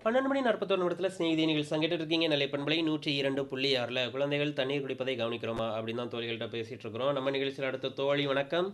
பன்னெண்டு மணி நாற்பத்தொரு நிமிடத்தில் ஸ்நேகிதி நீங்கள் சங்கிட்டு இருக்கீங்க நிலை பண்பலை நூற்றி இரண்டு புள்ளி ஆறில் குழந்தைகள் தண்ணீர் குடிப்பதை கவனிக்கிறோமா அப்படின்னு தான் தோழிகள்கிட்ட பேசிட்டு இருக்கிறோம் நம்ம நிகழ்ச்சியில் அடுத்த தோழி வணக்கம்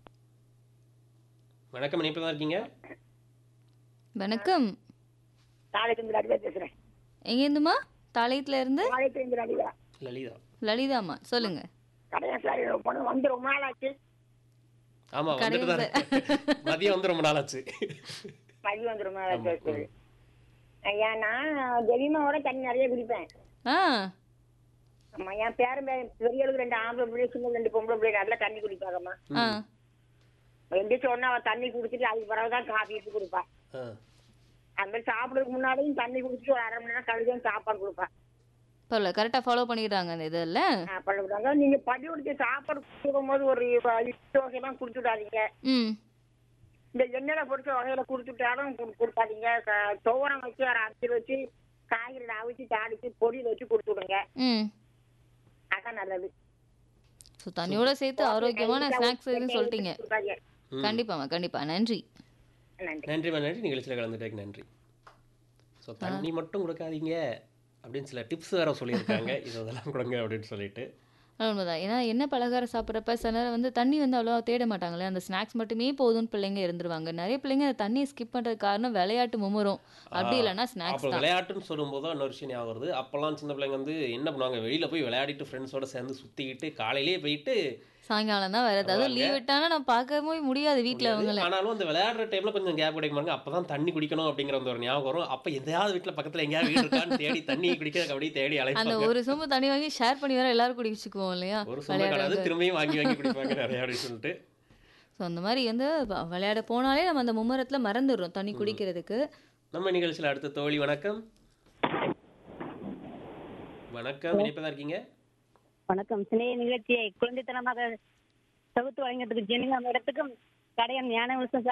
வணக்கம் இணைப்பில் தான் இருக்கீங்க வணக்கம் நாளைக்கு அடிவா பேசுறேன் எங்கேருந்துமா தாளையத்துல இருந்து நாளைக்கு அடிவா லலிதா லலிதாம்மா சொல்லுங்க கடையா சார் பொண்ணு வந்து ரொம்ப நாள் ஆச்சு ஆமா வந்துட்டு தான் இருக்கு. மதியம் வந்து ரொம்ப நாள் ஆச்சு மதியம் வந்து ரொம்ப நாள் ஆச்சு சரி. ஏன் நான் ஜெவிமாவோட தண்ணி நிறைய குடிப்பேன் ஆ ஆமா என் பேரன் பே- பெரியவளுக்கு ரெண்டு ஆம்பளை பிள்ளை சின்ன ரெண்டு பொம்பளை பிள்ளை நல்லா தண்ணி குடிப்பாங்கம்மா ஆ எந்திரிச்ச உடனே அவன் தண்ணி குடிச்சிட்டு அதுக்கு பிறகுதான் காஃபி எடுத்து கொடுப்பா ஆ. அது மாதிரி சாப்பிடுறதுக்கு முன்னாடியும் தண்ணி குடிச்சிட்டு ஒரு அரை மணி நேரம் கழிச்சு தான் சாப்பாடு கொடுப்பா பரவாயில்ல கரெக்டாக ஃபாலோ பண்ணிடுறாங்க அந்த இதில் பண்ணிவிட்டாங்க நீங்க படி கொடுத்து சாப்பாடு கொடுக்கும் போது ஒரு இட்டு வகையெல்லாம் குடிச்சுடாதீங்க ம் இந்த எண்ணெயில பொறிச்ச வகையில குடுத்துட்டாலும் கு- கொடுக்காதீங்க க- துவரம் வச்சு ஒரு அரிசி வச்சு காய்கறி அவிச்சு தாளிச்சு பொடியில் வச்சு கொடுத்து விடுங்க ம் அதான் நல்லது ஸோ தண்ணியோட சேர்த்து ஆரோக்கியமான ஸ்நாக்ஸ் எதுன்னு சொல்லிட்டீங்க கொடுக்காதீங்க. கண்டிப்பாம்மா கண்டிப்பா நன்றி நன்றி நன்றிம்மா நன்றி நிகழ்ச்சியில் கலந்துட்டேக்கு நன்றி ஸோ தண்ணி மட்டும் கொடுக்காதீங்க அப்படின்னு சில டிப்ஸ் வேற சொல்லியிருக்காங்க இது இதெல்லாம் கொடுங்க அப்படின்னு சொல்லிட்டு அது உண்மைதான் ஏன்னா என்ன பலகாரம் சாப்பிட்றப்ப சில நேரம் வந்து தண்ணி வந்து அவ்வளோவா தேட மாட்டாங்களே அந்த ஸ்நாக்ஸ் மட்டுமே போதும்னு பிள்ளைங்க இருந்துருவாங்க நிறைய பிள்ளைங்க அந்த தண்ணியை ஸ்கிப் பண்ணுறது காரணம் விளையாட்டு மும்முரம் அப்படி இல்லைன்னா ஸ்நாக்ஸ் அப்போ தான் விளையாட்டுன்னு சொல்லும்போது தான் இன்னொரு விஷயம் ஞாபகம் வருது அப்போல்லாம் சின்ன பிள்ளைங்க வந்து என்ன பண்ணுவாங்க வெளியில் போய் விளையாடிட்டு ஃப்ரெண்ட்ஸோட சேர்ந்து சுற்றிக்கிட்டு காலையிலேயே போயிட்டு சாயங்காலம் தான் வரது அதுவும் லீவ் விட்டானா நான் பார்க்கவே முடியாது வீட்டில் அவங்கள ஆனாலும் அந்த விளையாடுற டைம்ல கொஞ்சம் கேப் கிடைக்க பாருங்க அப்பதான் தண்ணி குடிக்கணும் அப்படிங்கிற அந்த ஒரு ஞாபகம் வரும் அப்ப எதையாவது வீட்டுல பக்கத்துல எங்கேயாவது வீடு இருக்கான்னு தேடி தண்ணி குடிக்கிறதுக்கு அப்படியே தேடி அந்த அழைப்பாங்க ஒரு சொம்பு தண்ணி வாங்கி ஷேர் பண்ணி வேற எல்லாரும் குடிச்சுக்குவோம் இல்லையா ஒரு சொந்த கிடையாது விளையாடுறது திரும்பியும் வாங்கி வாங்கி குடிப்பாங்க நிறைய அப்படின்னு சொல்லிட்டு ஸோ அந்த மாதிரி வந்து வ- விளையாட போனாலே நம்ம அந்த மும்மரத்தில் மறந்துடுறோம் தண்ணி குடிக்கிறதுக்கு நம்ம நிகழ்ச்சியில அடுத்த தோழி வணக்கம் வணக்கம் இணைப்பதா இருக்கீங்க வணக்கம் சினைய நிகழ்ச்சியை குழந்தைத்தனமாக தொகுத்து வழங்கியதுக்கு ஜெனிகா இடத்துக்கும் கடையன் ஞான விருஷம்